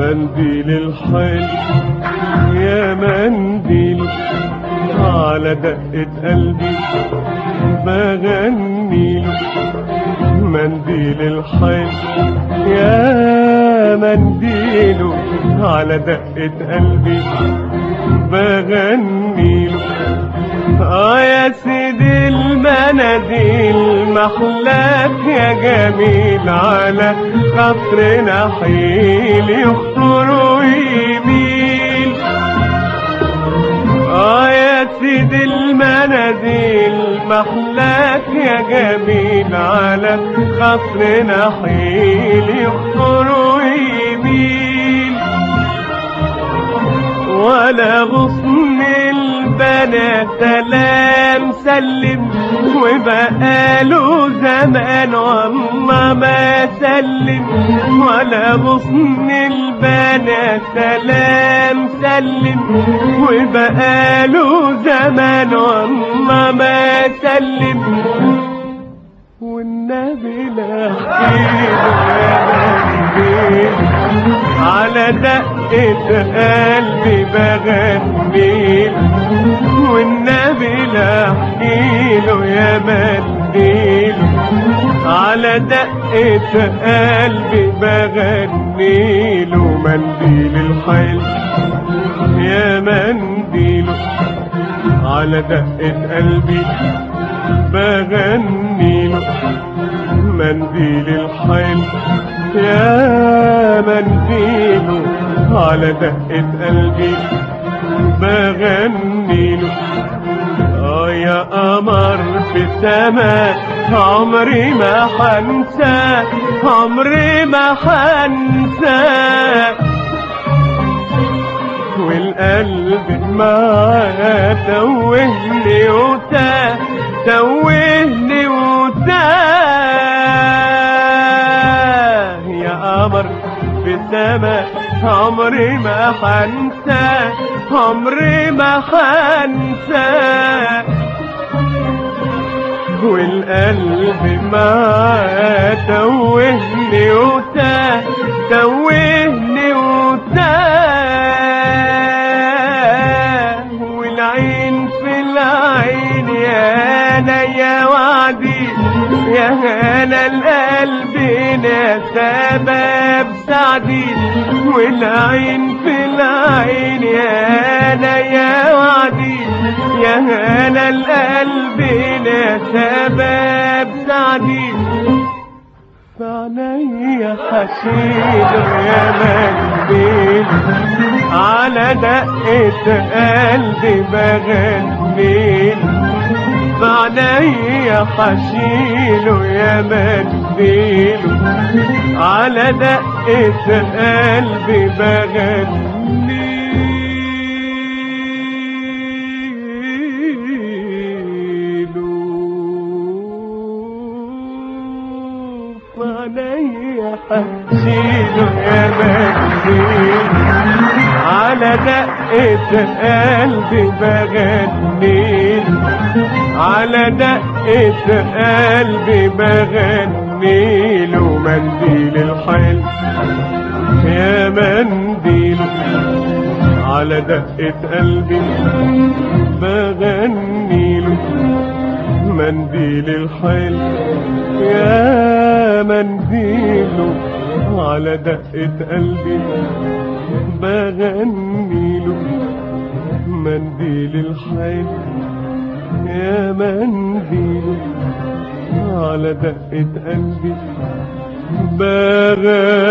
منديل الحلو يا منديل على دقة قلبي بغنيله منديل الحلو يا منديله على دقة قلبي بغنيله اه يا سيدي المناديل محلاك يا جميل على خاطر نحيل يخطر ويميل اه يا سيدي المناديل محلاك يا جميل على خاطر نحيل يخطر ويميل ولا غصن البنات سلام سلم وبقاله زمان والله ما سلم ولا غصن البنات سلام سلم وبقاله زمان والله ما سلم والنبي لا على دقة قلبي بغنيل والنبي لا احكيله يا منديل على دقة قلبي بغنيله منديل الحلو يا منديله على دقة قلبي بغنيله منديل الحلو يا منديله على دقة قلبي بغنيله اه يا قمر في السماء عمري ما حنسى عمري ما حنسى والقلب معاه توهني وتاه توهني وتاه يا قمر في السماء عمري ما حنسى عمري ما حنسى والقلب معاه توهني وتاه توهني وتاه والعين في العين يا انا يا وعدي يا انا القلب يا سبب سعدي والعين في العين يا انا يا وعدي يا انا القلب يا سبب سعدي فعليا حشيله يا منديل على دقة قلبي بغنيل فعليا حشيله يا منديل على دقة قلبي بغنيله عليا حشيله يا منديل على دقة قلبي بغنيل على دقة قلبي بغنيل ومنديل الحلو يا منديل على دقة قلبي بغنيله منديل الحلو يا منديله على دقة قلبي بغنيله منديل الحلو يا منديله على دقة قلبي بغنيله